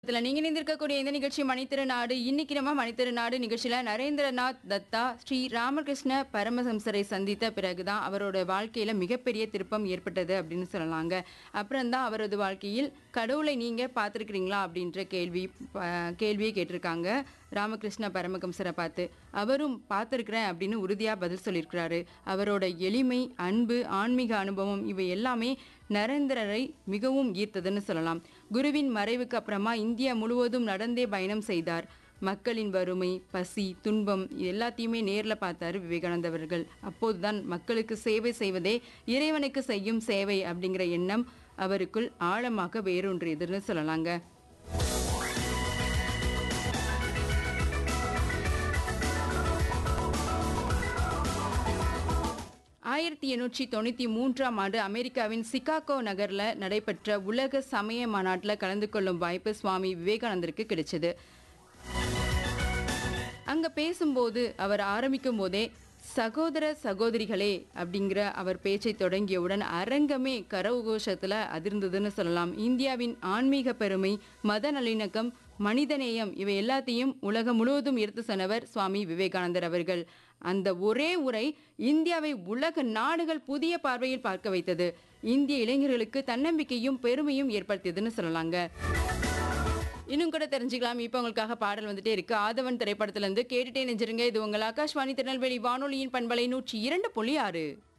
இதுல நீங்க இணைந்திருக்கக்கூடிய இந்த நிகழ்ச்சி மணித்திருநாடு இன்னைக்கு நம்ம மணித்திருநாடு நிகழ்ச்சியில நரேந்திரநாத் தத்தா ஸ்ரீ ராமகிருஷ்ண பரமஹம்சரை சந்தித்த பிறகுதான் அவரோட வாழ்க்கையில மிகப்பெரிய திருப்பம் ஏற்பட்டது அப்படின்னு சொல்லலாங்க அப்புறம் தான் அவரது வாழ்க்கையில் கடவுளை நீங்க பார்த்துருக்கிறீங்களா அப்படின்ற கேள்வி ப- கேள்வியை கேட்டிருக்காங்க ராமகிருஷ்ண பரமஹம்சரை பார்த்து அவரும் பார்த்துருக்கிறேன் அப்படின்னு உறுதியா பதில் சொல்லியிருக்கிறாரு அவரோட எளிமை அன்பு ஆன்மீக அனுபவம் இவை எல்லாமே நரேந்திரரை மிகவும் ஈர்த்ததுன்னு சொல்லலாம் குருவின் மறைவுக்கு அப்புறமா இந்தியா முழுவதும் நடந்தே பயணம் செய்தார் மக்களின் வறுமை பசி துன்பம் இது எல்லாத்தையுமே நேரில் பார்த்தாரு விவேகானந்த அவர்கள் அப்போதுதான் மக்களுக்கு சேவை செய்வதே இறைவனுக்கு செய்யும் சேவை அப்படிங்கிற எண்ணம் அவருக்குள் ஆழமாக வேரூன்றியதுன்னு சொல்லலாங்க ஆயிரத்தி எண்ணூற்றி தொண்ணூற்றி மூன்றாம் ஆண்டு அமெரிக்காவின் சிகாகோ நகரில் நடைபெற்ற உலக சமய மாநாட்டில் கலந்து கொள்ளும் வாய்ப்பு சுவாமி விவேகானந்தருக்கு கிடைச்சது அங்க பேசும்போது அவர் ஆரம்பிக்கும் போதே சகோதர சகோதரிகளே அப்படிங்கிற அவர் பேச்சை தொடங்கியவுடன் அரங்கமே கரகோஷத்துல அதிர்ந்ததுன்னு சொல்லலாம் இந்தியாவின் ஆன்மீக பெருமை மத நல்லிணக்கம் மனிதநேயம் இவை எல்லாத்தையும் உலகம் முழுவதும் எடுத்து சொன்னவர் சுவாமி விவேகானந்தர் அவர்கள் அந்த ஒரே உரை இந்தியாவை உலக நாடுகள் புதிய பார்வையில் பார்க்க வைத்தது இந்திய இளைஞர்களுக்கு தன்னம்பிக்கையும் பெருமையும் ஏற்படுத்தியதுன்னு சொல்லலாங்க இன்னும் கூட தெரிஞ்சுக்கலாம் இப்போ உங்களுக்காக பாடல் வந்துட்டே இருக்கு ஆதவன் திரைப்படத்துல இருந்து கேட்டுட்டே நெஞ்சிருங்க இது உங்கள் ஆகாஷ்வாணி திருநெல்வேலி வானொலியின் பண்பலை நூற்றி இரண்டு புள்ளி ஆறு